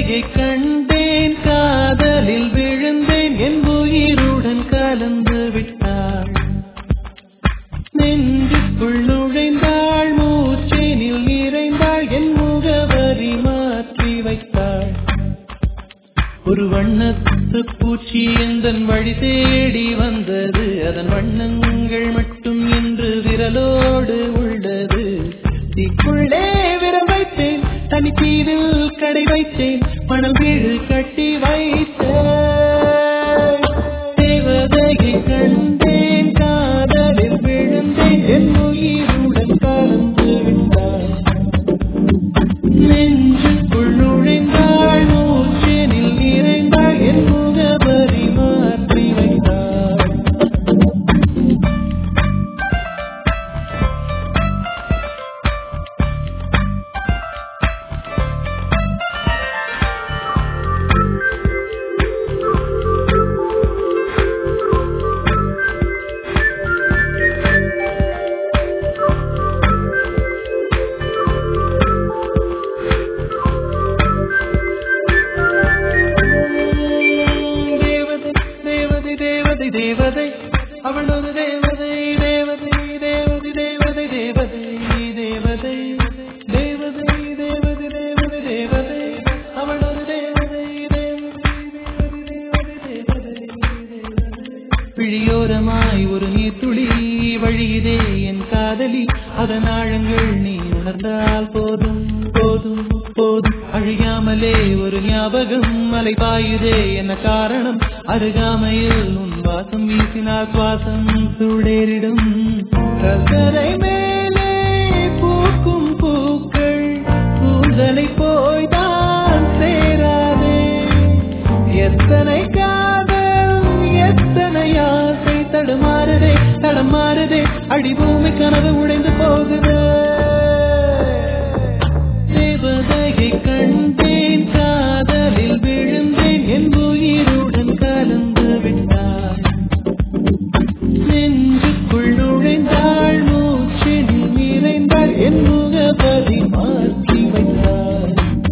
தேவதையை கண்டேன் காதலில் விழுந்தேன் என் உயிருடன் கலந்து விட்டாள் நெஞ்சுக்குள் நுழைந்தாள் மூச்சேனில் நிறைந்தாள் என் முகவரி மாற்றி வைத்தாள் ஒரு வண்ணத்து பூச்சி எந்தன் வழி தேடி வந்தது அதன் வண்ணங்கள் மட்டும் இன்று விரலோடு உள்ளது தீக்குள்ளே விரல் வைத்தேன் தனித்தீவில் கடை வைத்தேன் மணல் வீடு கட்டி வைத்தேன் தேவதையை கண்டேன் காதலில் விழுந்தேன் என் உயிருடன் கலந்து விட்டாள் நெஞ்சுக்குள் நுழைந்தாள் மூச்செனில் நிறைந்தாள் என் முகவரி மாற்றி வைத்தாள் தேவதை தேவதை தேவதை தேவதை அவள் ஒரு தேவதை தேவதை தேவதை தேவதை தேவதை தேவதை தேவதை தேவதை தேவதை தேவதை அவள் ஒரு தேவதை தேவதை தேவதை தேவதை பிழியோரமாய் ஒரு நீர்த்துளி வழியுதே என் காதலி அதன் ஆழங்கள் நீ உணர்ந்தால் போதும் போதும் போதும் அழியாமலே ஒரு ஞாபகம் மலை பாயுதே என்ன காரணம் அருகாமையில் உன் வாசம் வீசினால் சுவாசம் சுடேறிடும் கசரை மேலே பூக்கும் பூக்கள் கூந்தலை போய்தான் சேராதே எத்தனை காதல் எத்தனை ஆசை தடுமாறுதே தடமாறுதே அடிபூமி கனவு உடைந்து போகுது தேவதையை கண்டேன் காதலில் விழுந்தேன் என் உயிருடன் கலந்து விட்டாள் நெஞ்சுக்குள் நுழைந்தாள் மூச்சில் நிறைந்தாள் என் முகவரி மாற்றி வைத்தாள்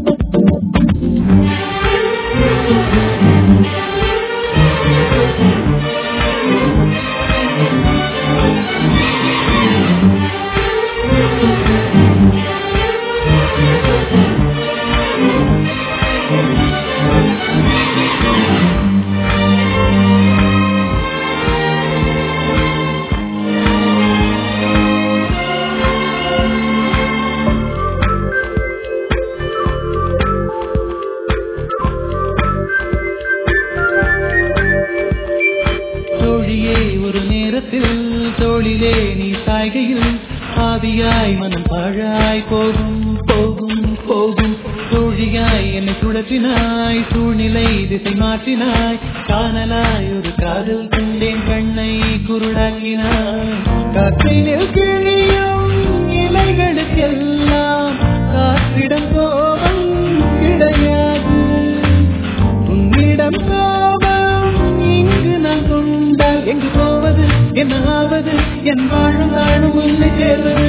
தோழியே ஒரு நேரத்தில் தோளிலே நீ சாய்கையில் ஆவியாய் மனம் பாழாய் போகும் போகும் போகும் தோழியாய் என்னை சுழற்றினாய் சூழ்நிலை திசை மாற்றினாய் காணலாய் ஒரு காதல் கொண்டேன் கண்ணை குருடாக்கினாய் காற்றினில் கிழியும் இலைகளுக்கெல்லாம் காற்றிடம் கோபம் கிடையாது உன்னிடம் கோபம் இங்கு நான் கொண்டால் எங்கு போவது என்ன ஆவது என் வாழும் நாளும் உன்னை சேர்வது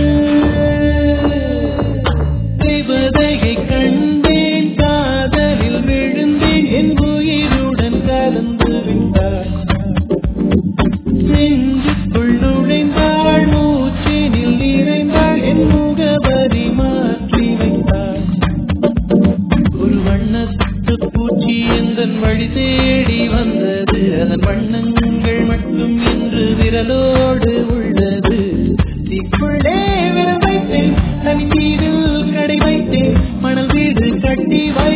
தேவதையை கண்டேன் காதலில் விழுந்தேன் என் உயிருடன் கலந்து விட்டாள் நெஞ்சுக்குள் நுழைந்தாள் மூச்சினில் நிறைந்தாள் என் முகவரி மாற்றி வைத்தாள் ஒரு வண்ணத்து பூச்சி எந்தன் வழி தேடி வந்தது அதன் வண்ணங்கள் மட்டும் இன்று விரலோடு உள்ளது தீக்குள்ளே விரல் வைத்தேன் தனி வீடில் கடை வைத்தேன் மணல் வீடு கட்டி வை